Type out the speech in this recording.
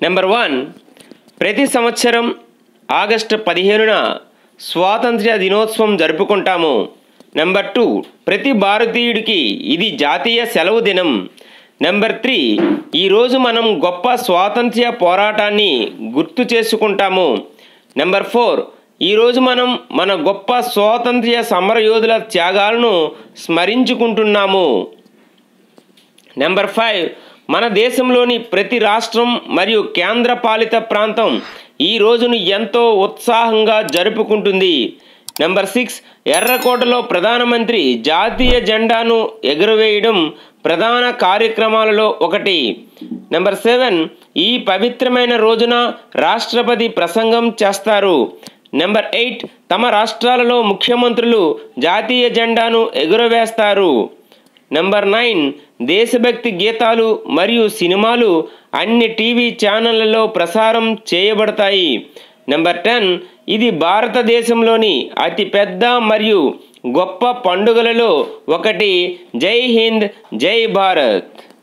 number one ప్రతి సంవత్సరం August పదిహేనున స్వాతంత్ర్య దినోత్సవం జరుపుకుంటాము నెంబర్ టూ ప్రతి భారతీయుడికి ఇది జాతీయ సెలవు దినం నెంబర్ త్రీ ఈరోజు మనం గొప్ప స్వాతంత్ర్య పోరాటాన్ని గుర్తు చేసుకుంటాము నెంబర్ ఫోర్ ఈరోజు మనం మన గొప్ప స్వాతంత్ర్య సమరయోధుల త్యాగాలను స్మరించుకుంటున్నాము నెంబర్ ఫైవ్ మన దేశంలోని ప్రతి రాష్ట్రం మరియు కేంద్రపాలిత ప్రాంతం ఈ రోజును ఎంతో ఉత్సాహంగా జరుపుకుంటుంది నెంబర్ సిక్స్ ఎర్రకోటలో ప్రధానమంత్రి జాతీయ జెండాను ఎగురవేయడం ప్రధాన కార్యక్రమాలలో ఒకటి నెంబర్ సెవెన్ ఈ పవిత్రమైన రోజున రాష్ట్రపతి ప్రసంగం చేస్తారు నెంబర్ ఎయిట్ తమ రాష్ట్రాలలో ముఖ్యమంత్రులు జాతీయ జెండాను ఎగురవేస్తారు నెంబర్ నైన్ దేశభక్తి గీతాలు మరియు సినిమాలు అన్ని టీవీ ఛానళ్లలో ప్రసారం చేయబడతాయి నెంబర్ టెన్ ఇది భారతదేశంలోని అతిపెద్ద మరియు గొప్ప పండుగలలో ఒకటి జై హింద్ జై భారత్